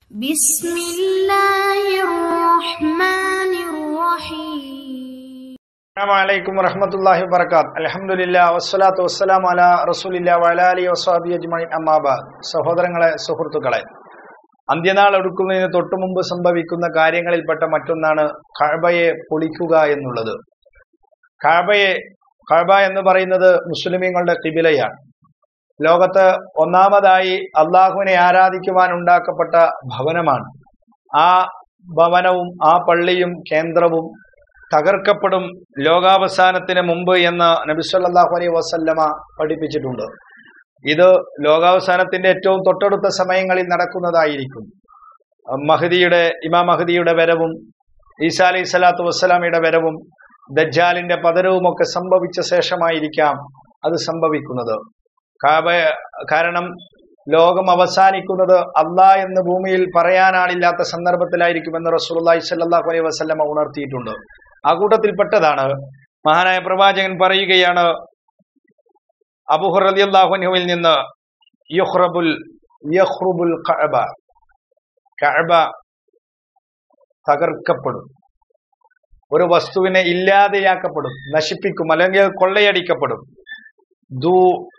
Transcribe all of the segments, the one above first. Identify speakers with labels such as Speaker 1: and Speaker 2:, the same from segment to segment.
Speaker 1: بسم الله الرحمن الرحيم
Speaker 2: അലൈക്കും വറഹമത്തല്ലാഹി വബർക്കാത്ത് അലഹമുല്ല വസ്സലാത്തു വസ്സലാം അല റസൂലില്ല വലാലി വസ്വാബി അജ്മൈൻ അമ്മാബാദ് സഹോദരങ്ങളെ സുഹൃത്തുക്കളെ അന്ത്യനാൾ എടുക്കുന്നതിന് തൊട്ടു മുമ്പ് സംഭവിക്കുന്ന കാര്യങ്ങളിൽപ്പെട്ട മറ്റൊന്നാണ് കഴബയെ പൊളിക്കുക എന്നുള്ളത് കഴബയെ കഴബ എന്ന് പറയുന്നത് മുസ്ലിമീങ്ങളുടെ കിബിലയാണ് ലോകത്ത് ഒന്നാമതായി അള്ളാഹുവിനെ ആരാധിക്കുവാൻ ഉണ്ടാക്കപ്പെട്ട ഭവനമാണ് ആ ഭവനവും ആ പള്ളിയും കേന്ദ്രവും തകർക്കപ്പെടും ലോകാവസാനത്തിന് മുമ്പ് എന്ന് നബിസ്വല്ലാഹു അലൈഹി വസല്ലമ പഠിപ്പിച്ചിട്ടുണ്ട് ഇത് ലോകാവസാനത്തിന്റെ ഏറ്റവും തൊട്ടടുത്ത സമയങ്ങളിൽ നടക്കുന്നതായിരിക്കും മഹദിയുടെ ഇമാം മഹദിയുടെ വരവും ഈസാ അലൈഹി സ്വലാത്തു വസ്സലാമയുടെ വരവും ദജ്ജാലിന്റെ പതരവും ഒക്കെ സംഭവിച്ച ശേഷമായിരിക്കാം അത് സംഭവിക്കുന്നത് കാബ കാരണം ലോകം അവസാനിക്കുന്നത് അള്ളാ എന്ന് ഭൂമിയിൽ പറയാനാളില്ലാത്ത സന്ദർഭത്തിലായിരിക്കുമെന്ന് റസൂലുള്ളാഹി സ്വല്ലല്ലാഹു അലൈഹി വസല്ലമ ഉണർത്തിയിട്ടുണ്ട് ആ കൂട്ടത്തിൽപ്പെട്ടതാണ് മഹാനായ പ്രവാചകൻ പറയുകയാണ് അബൂഹർ റളിയല്ലാഹുവിൽ നിന്ന് യുഹ്റബുൽ യഹ്റുബുൽ കഅബ കഅബ തകർക്കപ്പെടും ഒരു വസ്തുവിനെ ഇല്ലാതെയാക്കപ്പെടും നശിപ്പിക്കും അല്ലെങ്കിൽ കൊള്ളയടിക്കപ്പെടും ദൂ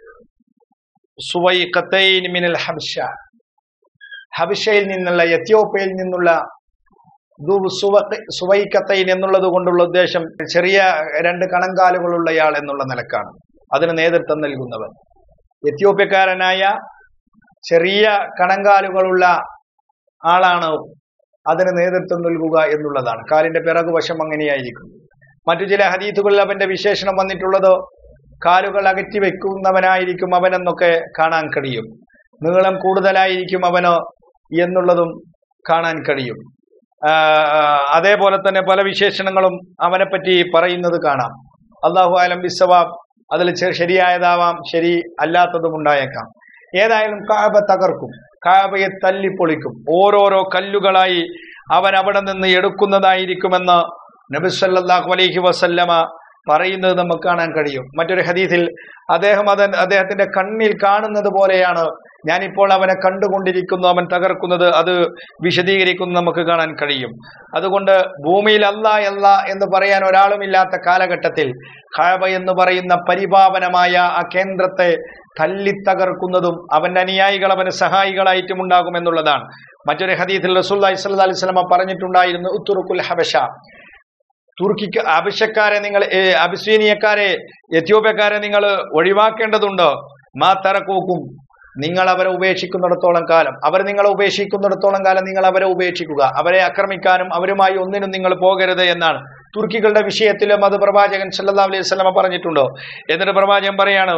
Speaker 2: സുവൈഖത്തൈൻ മിനൽ ഹബ്ഷ ഹബിഷയിൽ നിന്നുള്ള എത്യോപ്യയിൽ നിന്നുള്ള ദൂ സുവ- സുവൈക്കത്തൈൻ എന്നുള്ളത് കൊണ്ടുള്ള ഉദ്ദേശം ചെറിയ രണ്ട് കണങ്കാലുകളുള്ളയാൾ എന്നുള്ള നിലക്കാണ് അതിന് നേതൃത്വം നൽകുന്നവൻ എത്യോപ്യക്കാരനായ ചെറിയ കണങ്കാലുകളുള്ള ആളാണ് അതിന് നേതൃത്വം നൽകുക എന്നുള്ളതാണ് കാലിന്റെ പിറകുവശം അങ്ങനെയായിരിക്കും മറ്റു ചില ഹദീത്തുകളിൽ അവന്റെ വിശേഷണം വന്നിട്ടുള്ളത് കാലുകൾ അകറ്റി വെക്കുന്നവനായിരിക്കും അവനെന്നൊക്കെ കാണാൻ കഴിയും നീളം കൂടുതലായിരിക്കും അവന് എന്നുള്ളതും കാണാൻ കഴിയും ആ, അതേപോലെ തന്നെ പല വിശേഷണങ്ങളും അവനെ പറ്റി പറയുന്നത് കാണാം അള്ളാഹു ആലം ബിസവാബ് അതിൽ ചെ- ശരിയായതാവാം ശരി അല്ലാത്തതും ഉണ്ടായേക്കാം ഏതായാലും കാബ തകർക്കും കാബയെ തല്ലിപ്പൊളിക്കും ഓരോരോ കല്ലുകളായി അവൻ അവിടെ നിന്ന് എടുക്കുന്നതായിരിക്കുമെന്ന് നബിസല്ലാഹു അലൈഹി വസല്ലമ പറയുന്നത് നമുക്ക് കാണാൻ കഴിയും മറ്റൊരു ഹദീസിൽ അദ്ദേഹം അത് അദ്ദേഹത്തിന്റെ കണ്ണിൽ കാണുന്നത് പോലെയാണ് ഞാനിപ്പോൾ അവനെ കണ്ടുകൊണ്ടിരിക്കുന്നു അവൻ തകർക്കുന്നത് അത് വിശദീകരിക്കുന്നത് നമുക്ക് കാണാൻ കഴിയും അതുകൊണ്ട് ഭൂമിയിൽ അല്ല അല്ല എന്ന് പറയാൻ ഒരാളുമില്ലാത്ത കാലഘട്ടത്തിൽ ഖാബ എന്ന് പറയുന്ന പരിപാവനമായ ആ കേന്ദ്രത്തെ തല്ലിത്തകർക്കുന്നതും അവന്റെ അനുയായികൾ അവന് സഹായികളായിട്ടും ഉണ്ടാകുമെന്നുള്ളതാണ് മറ്റൊരു ഹദീസിൽ റസൂല്ലി സ്വല്ലി അലൈഹി സ്വലമ പറഞ്ഞിട്ടുണ്ടായിരുന്നു ഉത്തുറുക്കുൽ ഹബഷ തുർക്കിക്ക് അഭിഷക്കാരെ നിങ്ങൾ ഏ, അബിസ്വീനിയക്കാരെ എത്യോപ്യക്കാരെ നിങ്ങൾ ഒഴിവാക്കേണ്ടതുണ്ട് മാ തറക്കൂക്കും നിങ്ങൾ അവരെ ഉപേക്ഷിക്കുന്നിടത്തോളം കാലം അവർ നിങ്ങളെ ഉപേക്ഷിക്കുന്നിടത്തോളം കാലം നിങ്ങൾ അവരെ ഉപേക്ഷിക്കുക അവരെ ആക്രമിക്കാനും അവരുമായി ഒന്നിനും നിങ്ങൾ പോകരുത് എന്നാണ് തുർക്കികളുടെ വിഷയത്തിലും അത് പ്രവാചകൻ സല്ലല്ലാഹു അലൈഹി വസല്ലമ പറഞ്ഞിട്ടുണ്ടോ എന്നിട്ട് പ്രവാചകൻ പറയാണ്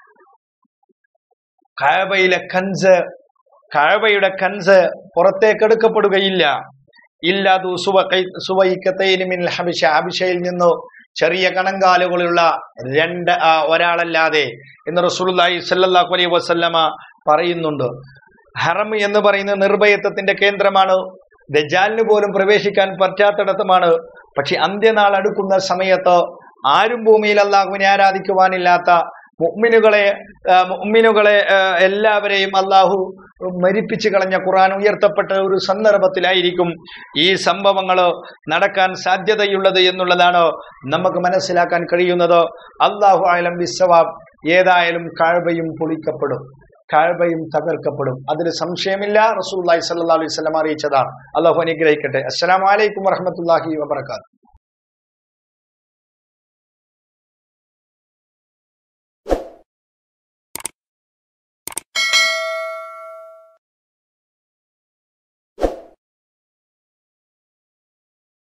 Speaker 2: കായബയിലെ കൻസ് കായബയുടെ കൻസ് പുറത്തേക്കെടുക്കപ്പെടുകയില്ല ഇല്ലാതു സുവൈക്കത്തൈനിമിൻ ഹബിഷ ഹബിഷയിൽ നിന്നു ചെറിയ കണങ്കാലുകളുള്ള രണ്ട് ആ, ഒരാളല്ലാതെ എന്ന് റസൂലുള്ളാഹി സല്ലല്ലാഹു അലൈഹി വസല്ലമ പറയുന്നുണ്ട് ഹറം എന്ന് പറയുന്നത് നിർഭയത്വത്തിന്റെ കേന്ദ്രമാണ് ദജാലിന് പോലും പ്രവേശിക്കാൻ പറ്റാത്തിടത്തുമാണ് പക്ഷെ അന്ത്യനാൾ അടുക്കുന്ന സമയത്ത് ആരും ഭൂമിയിൽ അള്ളാഹുവിനെ ആരാധിക്കുവാനില്ലാത്ത മുഅ്മിനുകളെ ആ, മുഅ്മിനുകളെ ആ, എല്ലാവരെയും അള്ളാഹു മരിപ്പിച്ചു കളഞ്ഞ ഖുർആൻ ഉയർത്തപ്പെട്ട ഒരു സന്ദർഭത്തിലായിരിക്കും ഈ സംഭവങ്ങൾ നടക്കാൻ സാധ്യതയുള്ളത് എന്നുള്ളതാണ് നമുക്ക് മനസ്സിലാക്കാൻ കഴിയുന്നത് അള്ളാഹു ആലം ബിസവാബ് ഏതായാലും കാഴ്ബയും പൊളിക്കപ്പെടും കാഴ്ബയും തകർക്കപ്പെടും അതിൽ സംശയമില്ല റസൂൽ സല്ലല്ലാഹു അലൈഹി വസല്ലം അറിയിച്ചതാണ് അള്ളാഹു അനുഗ്രഹിക്കട്ടെ അസ്സലാമു അലൈക്കും വറഹ്മത്തുള്ളാഹി വബറകാതുഹു